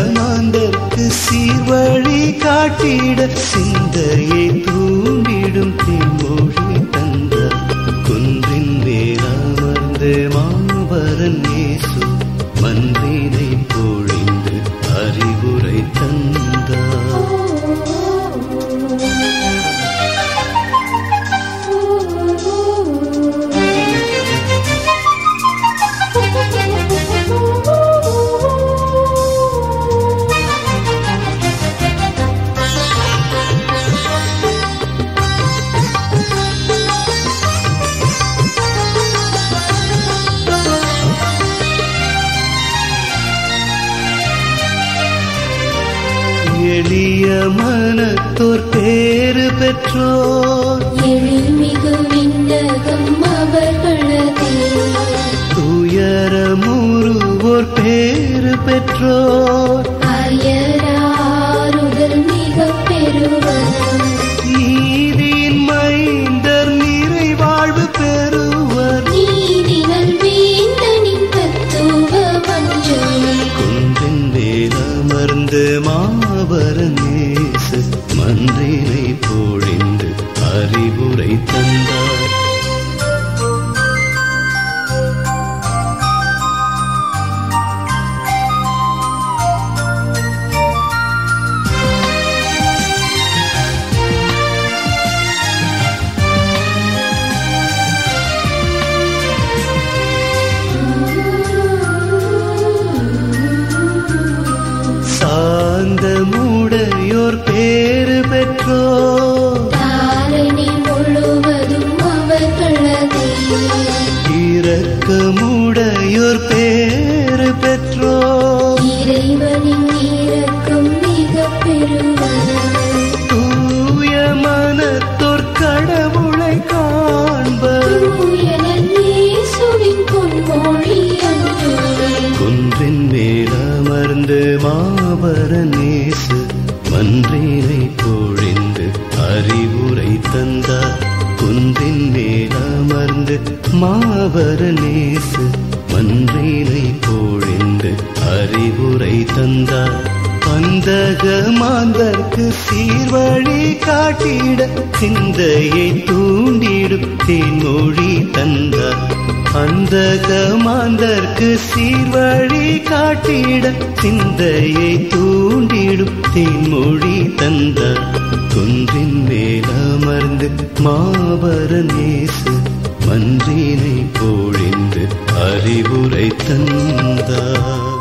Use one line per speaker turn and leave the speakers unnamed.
மாந்தர்க்கு சீர்வழி காட்டிட சிந்தையை தூண்டிடும் தேமொழி தந்தார் குன்றின் மேலாமர்ந்து மாபரன் இயேசு மன்றினை பொழிந்து அறிவுரை தந்தார் எளிய மனத்தோர் பேறு பெற்றோர்
எழில்மிகு விண்ணகம் அவர்களதே
துயரமுறுவோர் பேறு பெற்றோர்
அயராறுதல் மிக பெறுவர்
நீதியின் மைந்தர் நிறைவாழ்வு பெறுவர்
நீதிகள் வேந்தனின் தத்துவ மஞ்சள்
குன்றின் மேலமர்ந்து மாபரன் இயேசு மன்றினை பொழிந்து அறிவுரை தந்தார் சாந்தமுடையோர் பேறு பெற்றோர்
தாரணி முழுவதும் அவர்களதே
இரக்கமுடையோர் பேறு பெற்றோர்
இறைவனின் இரக்கம் மிக பெறுவர்
தூய மனத்தோர் கடவுளை காண்பர்
தூயனல் இயேசுவின் பொன்மொழி அன்று
குன்றின் மேலமர்ந்து மாபரன் இயேசு மன்றினை பொழிந்து அறிவுரை தந்தார் குன்றின் மேலமர்ந்து மாபரன் இயேசு மன்றினை பொழிந்து அறிவுரை தந்தார் பந்தக மாந்தர்க்கு சீர்வழி காட்டிட சிந்தையை தூண்டிடும் தேன்மொழி தந்தார் அந்தக மாந்தர்க்கு சீர்வழி காட்டிட சிந்தையை தூண்டிடும் தேன்மொழி தந்தார் குன்றின் மேலமர்ந்து மாபரன் இயேசு மன்றினை பொழிந்து அறிவுரை தந்தார்